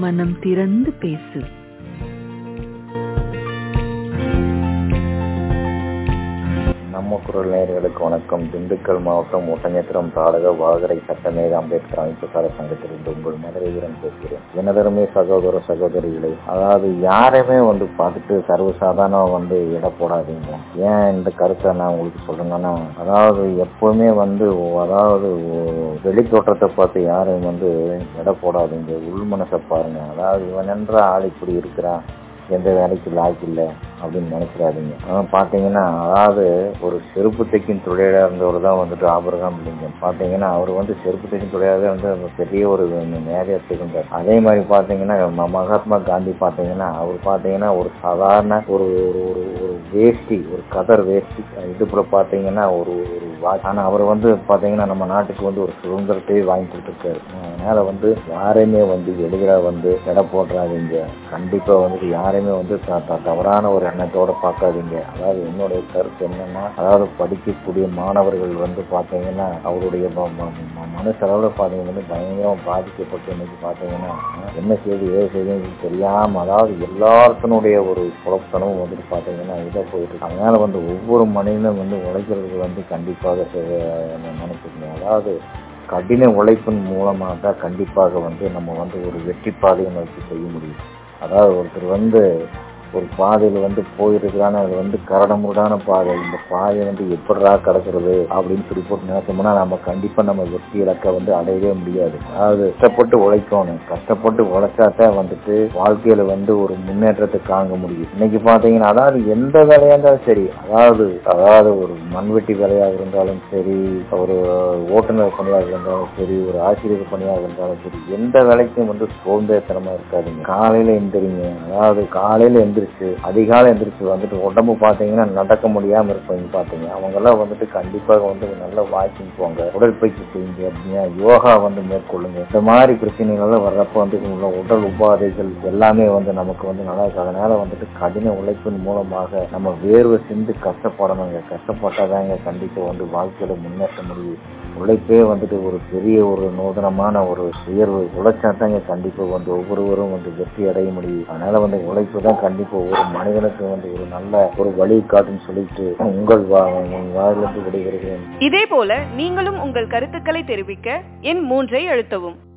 மனம் திறந்து பேசு நம்ம குரல் நேயர்களுக்கு வணக்கம் திண்டுக்கல் மாவட்டம் ஒட்டஞ்சத்திரம் தாடக வாகரை சட்டமேத அம்பேத்கர் அமைப்புசார சங்கத்திலிருந்து உங்கள் மதுரை வீரன் பேசுகிறேன் எனதருமே சகோதர சகோதரிகளை அதாவது யாரையுமே வந்து பார்த்துட்டு சர்வசாதாரண வந்து எடை போடாதீங்க ஏன் இந்த கருத்தை நான் உங்களுக்கு சொல்றேங்கன்னா அதாவது எப்பவுமே வந்து அதாவது வெளி தோற்றத்தை பார்த்து யாரையும் வந்து எடை போடாதீங்க உள் மனசை பாருங்க அதாவது இவன் என்ற ஆள் இப்படி இருக்கிறான் எந்த வேலைக்கு லாய்க்கு இல்லை அப்படின்னு நினைச்சிடாதீங்க ஆனால் பார்த்தீங்கன்னா அதாவது ஒரு செருப்பு தைக்கும் தொழிலாக இருந்தவர் தான் வந்துட்டு ஆபரகாம் லிங்கம் பார்த்தீங்கன்னா அவர் வந்து செருப்பு தைக்கும் தொழிலாக வந்து பெரிய ஒரு மேரியா திகழ்ந்தார் அதே மாதிரி பார்த்தீங்கன்னா ம- மகாத்மா காந்தி பார்த்தீங்கன்னா அவர் பார்த்தீங்கன்னா ஒரு சாதாரண ஒரு ஒரு ஒரு ஒரு வேஷ்டி ஒரு கதர் வேஷ்டி இடுப்புல பார்த்தீங்கன்னா ஒரு ஒரு வாட்ச் ஆனால் அவர் வந்து பார்த்தீங்கன்னா நம்ம நாட்டுக்கு வந்து ஒரு சுதந்திரத்தையே வாங்கி கொடுத்துருக்காரு அதனால வந்து யாரையுமே வந்து எளிதில் வந்து எடை போடுறாதீங்க கண்டிப்பாக வந்துட்டு யாரையுமே வந்து த- த- தவறான ஒரு எண்ணத்தோட பார்க்காதீங்க அதாவது என்னுடைய கருத்து என்னன்னா அதாவது படிக்கக்கூடிய மாணவர்கள் வந்து பார்த்தீங்கன்னா அவருடைய ம- ம- ம- மனசளவில் பார்த்தீங்கன்னா வந்து பயங்கரம் பாதிக்கப்பட்டு இன்னைக்கு பார்த்தீங்கன்னா என்ன செய்து ஏது செய்யுதுன்னு தெரியாம அதாவது எல்லாத்தினுடைய ஒரு குழப்பத்தனமும் வந்துட்டு பார்த்தீங்கன்னா இதாக போயிட்டு இருக்கு. அதனால வந்து ஒவ்வொரு மனிதனும் வந்து உழைக்கிறதுக்கு வந்து கண்டிப்பாக நினைச்சுக்கணும் அதாவது கடின உழைப்பின் மூலமாக தான் கண்டிப்பாக வந்து நம்ம வந்து ஒரு வெற்றி பாதையை நோக்கி செய்ய முடியும் அதாவது ஒருத்தர் வந்து ஒரு பாதையில் வந்து போயிருக்கிறான்னு அது வந்து கரடமுரடான பாதை இந்த பாதையை வந்து எப்படிரா கிடக்கிறது அப்படின்னு சொல்லி போட்டு நினைச்சோம்னா நம்ம கண்டிப்பாக நம்ம வெற்றி இலக்கை வந்து அடையவே முடியாது அதாவது கஷ்டப்பட்டு உழைக்கணும் கஷ்டப்பட்டு உழைச்சாதான் வந்துட்டு வாழ்க்கையில வந்து ஒரு முன்னேற்றத்தை காண முடியும் இன்னைக்கு பார்த்தீங்கன்னா அதாவது எந்த வேலையா இருந்தாலும் சரி அதாவது அதாவது ஒரு மண்வெட்டி வேலையாக இருந்தாலும் சரி ஒரு ஓட்டுநர் பணியாக இருந்தாலும் சரி ஒரு ஆசிரியர் பணியாக இருந்தாலும் சரி எந்த வேலைக்கும் வந்து சோம்பேறித்தனமா இருக்காதுங்க காலையில எந்திரிங்க அதாவது காலையில எந்திரிச்சு அதிகாலை எந்திரிச்சு வந்துட்டு உடம்பு பார்த்தீங்கன்னா நடக்க முடியாம இருப்பீங்க பார்த்தீங்க அவங்க எல்லாம் வந்துட்டு கண்டிப்பாக வந்து நல்ல வாக்கிங் போங்க உடற்பயிற்சி செய்யுங்க அப்படின்னா யோகா வந்து மேற்கொள்ளுங்க இந்த மாதிரி பிரச்சனைகள் வர்றப்ப வந்து உள்ள உடல் உபாதைகள் எல்லாமே வந்து நமக்கு வந்து நல்லா இருக்கு அதனால வந்துட்டு கடின உழைப்பின் மூலமாக நம்ம வேர்வை சிந்து கஷ்டப்படணுங்க கஷ்டப்பட்டாதாங்க கண்டிப்பா வந்து வாழ்க்கையில முன்னேற்ற முடியும் உழைப்பே வந்துட்டு ஒரு பெரிய ஒரு நூதனமான ஒரு உயர்வு உழைச்சாதாங்க கண்டிப்பா வந்து ஒவ்வொருவரும் வந்து வெற்றி அடைய முடியும் அதனால வந்து உழைப்பு தான் கண்டிப்பா ஒரு மனிதனுக்கு வந்து ஒரு நல்ல ஒரு வழி காட்டுன்னு சொல்லிட்டு உங்கள் வா- உங்கள் வாயிலிருந்து விடைபெறுகிறேன் இதே போல நீங்களும் உங்கள் கருத்துக்களை தெரிவிக்க எண் மூன்றை அழுத்தவும்